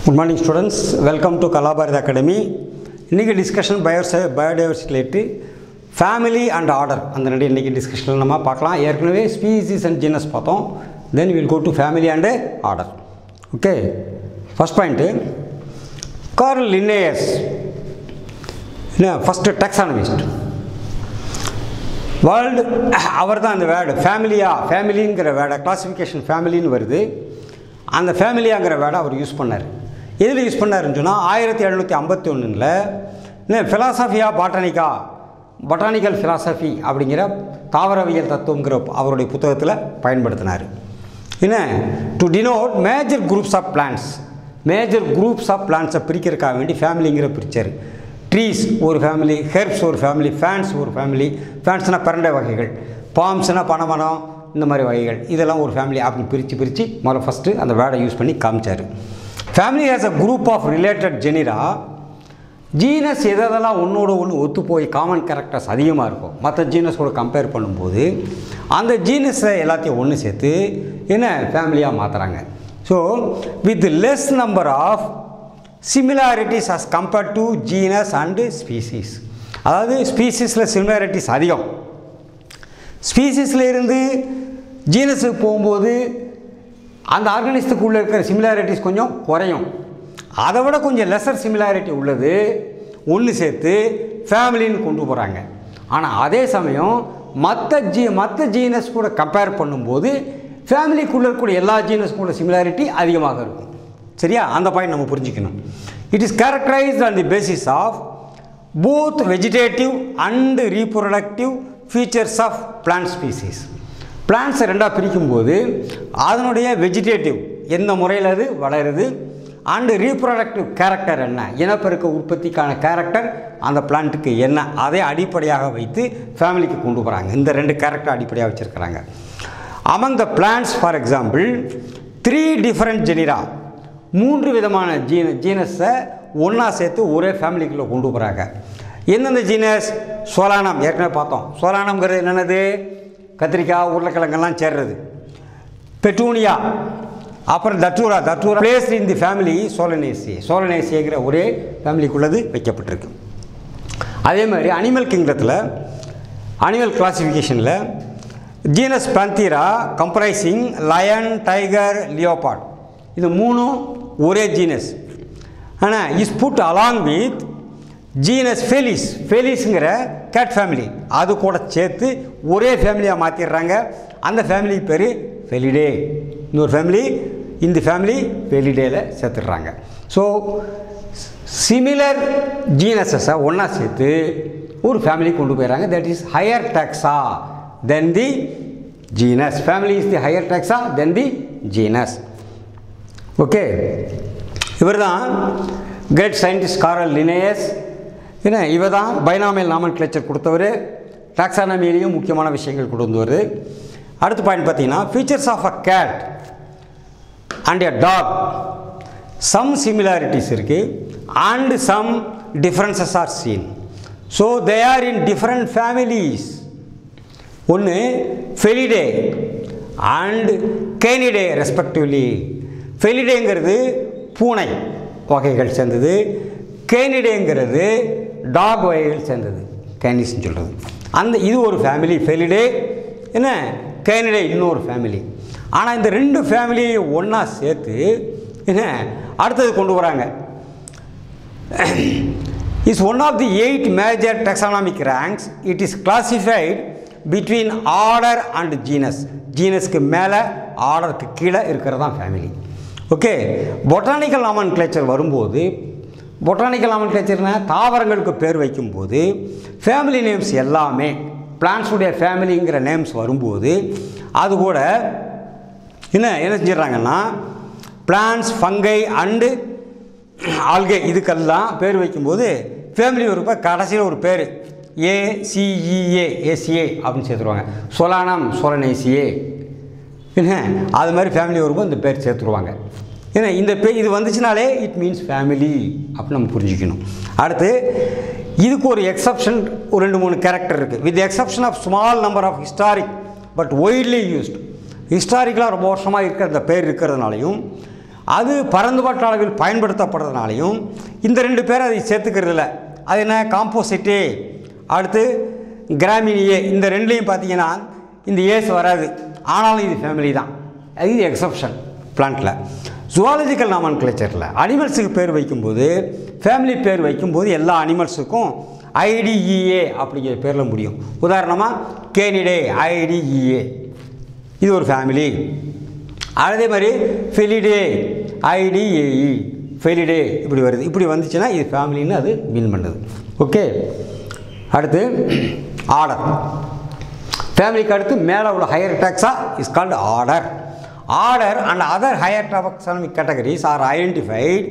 Good morning students welcome to Kalabharathi academy இன்றைக்கி discussion bio biodiversity family and order அந்த ரெண்டு இன்றைக்கி டிஸ்கஷனில் நம்ம பார்க்கலாம் ஏற்கனவே ஸ்பீசிஸ் அண்ட் ஜீனஸ் பார்த்தோம் then will go to family and order okay first point Carl Linnaeus என்ன ஃபஸ்ட்டு டெக்ஸானமிஸ்ட் வேர்ல்டு அவர் தான் அந்த வேர்டு ஃபேமிலியா ஃபேமிலிங்கிற வேர்டை கிளாசிஃபிகேஷன் ஃபேமிலின்னு வருது அந்த ஃபேமிலியாங்கிற வேர்டை அவர் யூஸ் பண்ணார் எதில் யூஸ் பண்ணாருன்னு சொன்னால் ஆயிரத்தி எழுநூற்றி ஐம்பத்தி ஒன்றில் ஃபிலாசபியா பாட்டனிக்கா பொட்டானிக்கல் ஃபிலாசபி அப்படிங்கிற தாவரவியல் தத்துவங்கிற அவருடைய புத்தகத்தில் பயன்படுத்தினார் என்ன to denote major groups of plants major groups of பிளான்ஸை பிரிக்கிறதுக்காக வேண்டி ஃபேமிலிங்கிற பிரிச்சார் ட்ரீஸ் ஒரு ஃபேமிலி ஹெர்ப்ஸ் ஒரு ஃபேமிலி ஃபேன்ஸ் ஒரு ஃபேமிலி ஃபேன்ஸ்னால் பரண்டை வகைகள் பாம்ஸ்னால் பனைமரம் இந்த மாதிரி வகைகள் இதெல்லாம் ஒரு ஃபேமிலி அப்படி பிரித்து பிரித்து முதல்ல ஃபஸ்ட்டு அந்த வேர்டை யூஸ் பண்ணி காமிச்சார் family has a group of related genera genus எதெல்லாம் ஒன்றோட ஒன்று ஒத்து போய் காமன் கேரக்டர்ஸ் அதிகமாக இருக்கும் மற்ற ஜீனஸோட கம்பேர் பண்ணும்போது அந்த ஜீனஸை எல்லாத்தையும் ஒன்று சேர்த்து என்ன ஃபேமிலியாக மாற்றுறாங்க so with less number of similarities as compared to genus and species அதாவது ஸ்பீசிஸில் சிமிலாரிட்டிஸ் அதிகம் ஸ்பீசிஸில் இருந்து ஜீனஸுக்கு போகும்போது அந்த ஆர்கனிசத்துக்குள்ளே இருக்கிற சிமிலாரிட்டிஸ் கொஞ்சம் குறையும் அதை விட கொஞ்சம் லெசர் சிமிலாரிட்டி உள்ளது ஒன்று சேர்த்து ஃபேமிலின்னு கொண்டு போகிறாங்க ஆனால் அதே சமயம் மற்ற ஜீ மற்ற ஜீனஸ் கூட கம்பேர் பண்ணும்போது ஃபேமிலிக்குள்ளே இருக்கக்கூடிய எல்லா ஜீனஸ் கூட சிமிலாரிட்டி அதிகமாக இருக்கும் சரியா அந்த பாயிண்ட் நம்ம புரிஞ்சுக்கணும் it is characterized on the basis of both vegetative and reproductive features of plant species பிளான்ட்ஸை ரெண்டாக பிரிக்கும்போது அதனுடைய வெஜிடேட்டிவ் எந்த முறையில் அது வளருது அண்டு ரீப்ரொடக்டிவ் கேரக்டர் என்ன இனப்பெருக்க உற்பத்திக்கான கேரக்டர் அந்த பிளான்ட்டுக்கு என்ன அதை அடிப்படையாக வைத்து ஃபேமிலிக்கு கொண்டு போகிறாங்க இந்த ரெண்டு கேரக்டர் அடிப்படையாக வச்சுருக்கிறாங்க among the plants for example three different genera மூன்று விதமான ஜீன ஜீனஸை ஒன்றா சேர்த்து ஒரே ஃபேமிலிக்குள்ளே கொண்டு போகிறாங்க எந்தெந்த ஜீனஸ் சோலானம் ஏற்கனவே பார்த்தோம் சோலானம்ங்கிறது என்னென்னது கத்திரிக்காய் உருளைக்கிழங்கெல்லாம் சேர்றது பெட்டூனியா அப்புறம் datura datura placed in the family Solanaceae சோலனேசிங்கிற ஒரே ஃபேமிலிக்குள்ளது வைக்கப்பட்டிருக்கு அதே மாதிரி அனிமல் கிங்டத்தில் அனிமல் கிளாசிஃபிகேஷனில் genus Panthera comprising lion tiger leopard இது மூணும் ஒரே ஜீனஸ் ஆனால் is put along with genus Felis ஃபெலிஸுங்கிற கேட் ஃபேமிலி அது கூட சேர்த்து ஒரே ஃபேமிலியாக மாற்றிடுறாங்க அந்த ஃபேமிலி பேர் ஃபெலிடே இன்னொரு ஃபேமிலி இந்த ஃபேமிலி ஃபெலிடேயில் சேர்த்துடுறாங்க ஸோ சிமிலர் ஜீனஸஸை ஒன்றா சேர்த்து ஒரு ஃபேமிலி கொண்டு போயிடறாங்க that is higher taxa than the genus family is the higher taxa than the genus okay இவர் தான் கிரேட் சயின்டிஸ்ட் காரல் லினேயஸ் என்ன இவர் தான் பைனாமியல் நாமன் கிளச்சர் கொடுத்தவர் டாக்ஸானமியிலையும் முக்கியமான விஷயங்கள் கொண்டு வந்தவர் அடுத்த பாயிண்ட் பார்த்தீங்கன்னா features of a cat and a dog some similarities இருக்குது and some differences are seen so they are in different families ஒன்று ஃபெலிடே அண்ட் கேனிடே ரெஸ்பெக்டிவ்லி ஃபெலிடேங்கிறது பூனை வகைகள் சேர்ந்தது கேனிடேங்கிறது டாக் வகைகள் சேர்ந்தது கேனிஸ்ன்னு சொல்கிறது அந்த இது ஒரு ஃபேமிலி ஃபெலிடே என்ன கேனிடே இன்னொரு ஃபேமிலி ஆனால் இந்த ரெண்டு ஃபேமிலியை ஒன்றா சேர்த்து என்ன அடுத்தது கொண்டு வராங்க is one of the eight major taxonomic ranks it is classified between order and genus ஜீனஸ்க்கு மேலே ஆர்டருக்கு கீழே இருக்கிறது தான் family okay botanical nomenclature வரும்போது பொட்டானிக்கல் நாமன் கிளேச்சர்னா தாவரங்களுக்கு பேர் வைக்கும்போது ஃபேமிலி நேம்ஸ் எல்லாமே பிளான்ஸுடைய ஃபேமிலிங்கிற நேம்ஸ் வரும்போது அது கூட என்ன என்ன செஞ்சிடறாங்கன்னா பிளான்ஸ் ஃபங்கை அண்டு ஆல்கே இதுக்கெல்லாம் பேர் வைக்கும்போது ஃபேமிலி ஒரு கடைசியில் ஒரு பேர் ஏசிஇஏ ஏசிஏ அப்படின்னு சேர்த்துருவாங்க சொலானம் சோலனேசியே என்ன அது மாதிரி ஃபேமிலி வரும்போது இந்த பேர் சேர்த்துருவாங்க ஏன்னா இந்த பே இது வந்துச்சுனாலே இட் மீன்ஸ் ஃபேமிலி அப்படின்னு நம்ம புரிஞ்சுக்கணும் அடுத்து இதுக்கு ஒரு எக்ஸப்ஷன் ஒரு ரெண்டு மூணு கேரக்டர் இருக்குது with exception of small number of historic but widely used ஹிஸ்டாரிக்கலாக ரொம்ப வருஷமாக இருக்கிற இந்த பேர் இருக்கிறதுனாலையும் அது பரந்துபட்ட அளவில் பயன்படுத்தப்படுறதுனாலையும் இந்த ரெண்டு பேரை அதை சேர்த்துக்கிறதில்ல அது என்ன காம்போசிட்டே அடுத்து கிராமினியே இந்த ரெண்டுலேயும் பார்த்தீங்கன்னா இந்த ஏஸ் வராது ஆனாலும் இது ஃபேமிலி தான் இது எக்ஸப்ஷன் பிளான்ட்டில் ஜுவாலஜிக்கல் நாமன் கிளச்சரில் அனிமல்ஸுக்கு பேர் வைக்கும்போது ஃபேமிலி பேர் வைக்கும்போது எல்லா அனிமல்ஸுக்கும் ஐடிஇஏ அப்படிங்கிற பேரில் முடியும் உதாரணமாக கேனிடே ஐடிஇஏ இது ஒரு ஃபேமிலி அதே மாதிரி ஃபெலிடே ஐடிஏஇ ஃபெலிடே இப்படி வருது இப்படி வந்துச்சுன்னா இது ஃபேமிலின்னு அது மீன் பண்ணுது ஓகே அடுத்து ஆர்டர் ஃபேமிலிக்கு அடுத்து மேலே உள்ள higher taxa is called order order and other higher taxonomic categories are identified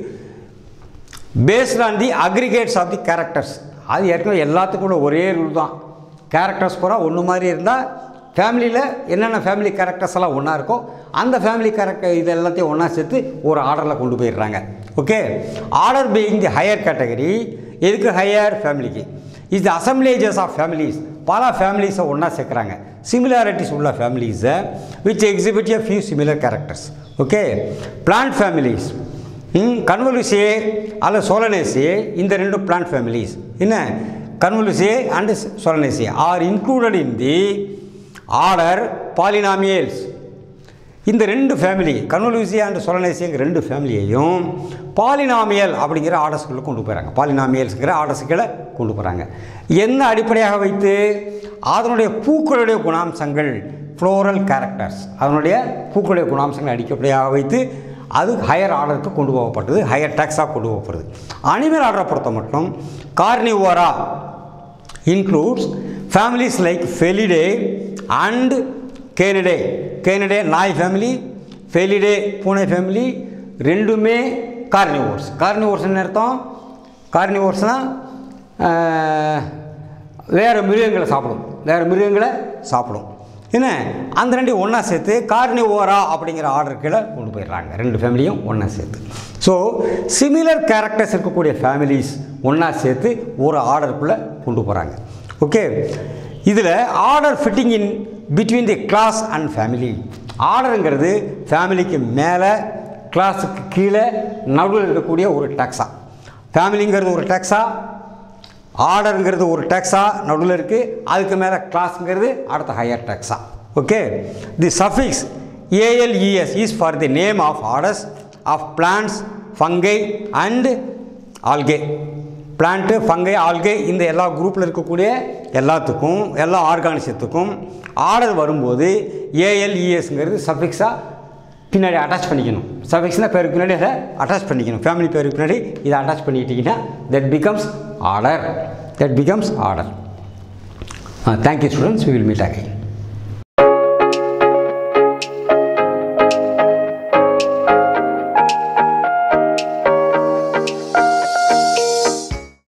based on the aggregates of the characters அது ஏற்கனவே எல்லாத்துக்கும் கூட ஒரே ரூல் தான் கேரக்டர்ஸ் பூரா ஒன்று மாதிரி இருந்தால் ஃபேமிலியில் என்னென்ன ஃபேமிலி கேரக்டர்ஸ் எல்லாம் ஒன்றா இருக்கோ அந்த ஃபேமிலி கேரக்டர் இது எல்லாத்தையும் ஒன்றா சேர்த்து ஒரு ஆர்டரில் கொண்டு போயிடுறாங்க okay order being the higher category எதுக்கு ஹையர் ஃபேமிலிக்கு is the assemblages of families பல ஃபேமிலிஸை ஒன்றா சேர்க்குறாங்க சிமிலாரிட்டிஸ் உள்ள ஃபேமிலிஸை which exhibit a few similar characters okay plant families Convolvulaceae அல்லது சோலனேசியே இந்த ரெண்டு பிளான்ட் ஃபேமிலிஸ் என்ன Convolvulaceae and Solanaceae are included in the order Polemoniales இந்த ரெண்டு ஃபேமிலி கன்வலூசியா அண்ட் சொலனேசியங்கிற ரெண்டு ஃபேமிலியையும் பாலினாமியல் அப்படிங்கிற ஆர்டர்ஸ்குள்ளே கொண்டு போகிறாங்க பாலினாமியல்ஸுங்கிற ஆர்டர்ஸுக்களை கொண்டு போகிறாங்க என்ன அடிப்படையாக வைத்து அதனுடைய பூக்களுடைய குணாம்சங்கள் ஃப்ளோரல் கேரக்டர்ஸ் அதனுடைய பூக்களுடைய குணாம்சங்களை அடிப்படையாக வைத்து அது ஹையர் ஆர்டருக்கு கொண்டு போகப்பட்டது ஹையர் டேக்ஸாக கொண்டு போகப்படுது அனிமல் ஆர்டரை பொறுத்த மட்டும் Carnivora includes families like Felidae and Canidae. Canidae நாய் ஃபேமிலி ஃபெலிடே பூனை ஃபேமிலி ரெண்டுமே கார்னிவோர்ஸ் கார்னிவோர்ஸ் என்ன அர்த்தம் கார்னிவோர்ஸ்னால் வேறு மிருகங்களை சாப்பிடும் வேறு மிருகங்களை சாப்பிடும் என்ன அந்த ரெண்டையும் ஒன்றா சேர்த்து கார்னிவோரா அப்படிங்கிற ஆர்டர் கீழே கொண்டு போயிடுறாங்க ரெண்டு ஃபேமிலியும் ஒன்றா சேர்த்து ஸோ சிமிலர் கேரக்டர்ஸ் இருக்கக்கூடிய ஃபேமிலிஸ் ஒன்றா சேர்த்து ஒரு ஆர்டருக்குள்ளே கொண்டு போகிறாங்க ஓகே இதில் order fitting in between the class and family ஆர்டருங்கிறது ஃபேமிலிக்கு மேலே கிளாஸுக்கு கீழே நடுவில் இருக்கக்கூடிய ஒரு டேக்ஸா ஃபேமிலிங்கிறது ஒரு டேக்ஸா ஆர்டருங்கிறது ஒரு டேக்ஸா நடுவில் இருக்குது அதுக்கு மேலே கிளாஸுங்கிறது அடுத்த higher taxa okay the suffix A L E S is for the name of orders of plants fungi and algae plant fungi algae இந்த எல்லா குரூப்பில் இருக்கக்கூடிய எல்லாத்துக்கும் எல்லா ஆர்கானிசத்துக்கும் ஆர்டர் வரும்போது ஏஎல்இஎஸ்ங்கிறது சஃபிக்ஸாக பின்னாடி அட்டாச் பண்ணிக்கணும் சஃபிக்ஸ்னால் பேருக்கு பின்னாடி அதை அட்டாச் பண்ணிக்கணும் ஃபேமிலி பேருக்கு பின்னாடி இதை அட்டாச் பண்ணிக்கிட்டிங்கன்னா that becomes order that becomes order thank you students we will meet again